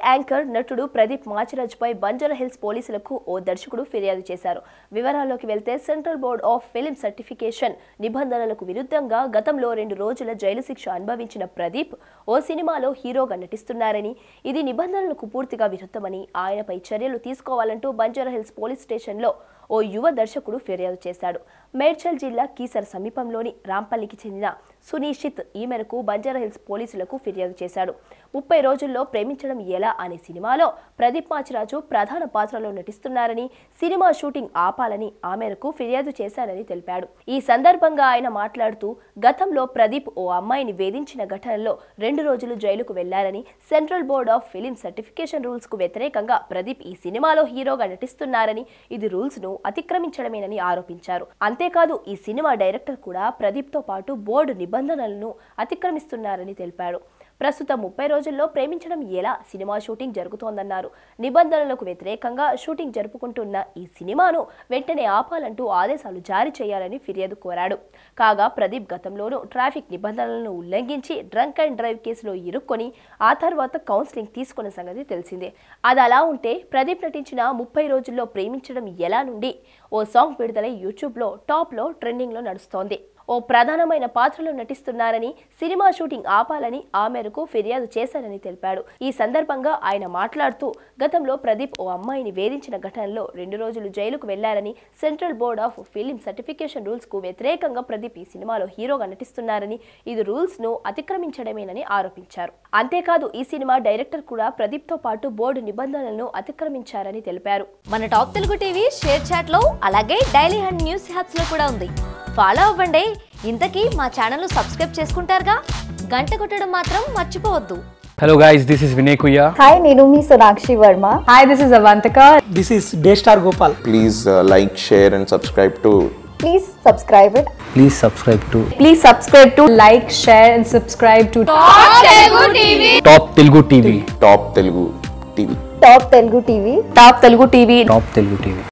Anchor నటుడు ప్రదీప్ మాచిరాజ్ పై Banjara Hills పోలీసులకు ఓ దర్శకుడు ఫిర్యాదు చేశారు వివరాల్లోకి వెళ్తే Central Board of Film Certification నిబంధనలకు విరుద్ధంగా గతంలో రెండు రోజుల జైలు శిక్ష అనుభవించిన ప్రదీప్ ఓ సినిమాలో హీరోగా నటిస్తున్నారని ఇది నిబంధనలకు పూర్తిగా విరుద్ధమని ఆయనపై చర్యలు తీసుకోవాలంటూ బంజారా హిల్స్ పోలీస్ స్టేషన్లో ఓ యువ దర్శకుడు ఫిర్యాదు చేశాడు మేడ్చల్ జిల్లా కీసర్ సమీపంలోని రాంపల్లికి చెందిన సునీషిత్ ఈ మేరకు బంజారాహిల్స్ పోలీసులకు ఫిర్యాదు చేశాడు ముప్పై రోజుల్లో ప్రేమించడం ఎలా అనే సినిమాలో ప్రదీప్ మాచిరాజు ప్రధాన పాత్రలో నటిస్తున్నారని సినిమా షూటింగ్ ఆపాలని ఆ మేరకు ఫిర్యాదు చేశారని తెలిపాడు ఈ సందర్భంగా ఆయన మాట్లాడుతూ గతంలో ప్రదీప్ ఓ అమ్మాయిని వేధించిన ఘటనలో రెండు రోజులు జైలుకు వెళ్లారని Central Board of Film Certification rules కు వ్యతిరేకంగా ప్రదీప్ ఈ సినిమాలో హీరోగా నటిస్తున్నారని ఇది రూల్స్ ను అతిక్రమించడమేనని ఆరోపించారు అంతేకాదు ఈ సినిమా డైరెక్టర్ కూడా ప్రదీప్ తో పాటు బోర్డు నిబంధనలను అతిక్రమిస్తున్నారని తెలిపాడు ప్రస్తుతం ముప్పై రోజుల్లో ప్రేమించడం ఎలా సినిమా షూటింగ్ జరుగుతోందన్నారు నిబంధనలకు వ్యతిరేకంగా షూటింగ్ జరుపుకుంటున్న ఈ సినిమాను వెంటనే ఆపాలంటూ ఆదేశాలు జారీ చేయాలని ఫిర్యాదు కోరాడు కాగా ప్రదీప్ గతంలోనూ ట్రాఫిక్ నిబంధనలను ఉల్లంఘించి డ్రంక్ అండ్ డ్రైవ్ కేసులో ఇరుక్కొని ఆ తర్వాత కౌన్సిలింగ్ తీసుకున్న సంగతి తెలిసిందే అది అలా ఉంటే ప్రదీప్ నటించిన ముప్పై రోజుల్లో ప్రేమించడం ఎలా నుండి ఓ సాంగ్ విడుదలై యూట్యూబ్లో టాప్లో ట్రెండింగ్లో నడుస్తోంది ఓ ప్రధానమైన పాత్రలో నటిస్తున్నారని సినిమా షూటింగ్ ఆపాలని ఆ మేరకు ఫిర్యాదు చేశారని తెలిపాడు ఈ సందర్భంగా ఆయన మాట్లాడుతూ గతంలో ప్రదీప్ ఓ అమ్మాయిని వేధించిన ఘటనలో రెండు రోజులు జైలుకు వెళ్లారని Central Board of Film Certification rules కు వ్యతిరేకంగా ప్రదీప్ ఈ సినిమాలో హీరోగా నటిస్తున్నారని ఇది రూల్స్ ను అతిక్రమించడమేనని ఆరోపించారు అంతేకాదు ఈ సినిమా డైరెక్టర్ కూడా ప్రదీప్ తో పాటు బోర్డు నిబంధనలను అతిక్రమించారని తెలిపారు మన Top Telugu TV ShareChat లో అలాగే డైలీ హండ్ న్యూస్ హ్యాప్స్ లో కూడా ఉంది ఫాలో అవ్వండి ఇంతకీ మా ఛానల్ సబ్స్క్రైబ్ చేసుకుంటారుగా గంట కొట్టడం మాత్రం మర్చిపోవద్దు Hello guys, this is Vinay Kuya. Hi నేను మీ Sonakshi Varma Hi, this is Avantika. This is Daystar Gopal. please uh, like, share, and subscribe to please subscribe it Please subscribe to Please subscribe to like, share, and subscribe to Top Telugu TV. Top Telugu TV. Top Telugu TV Top Telugu TV. Top Telugu TV.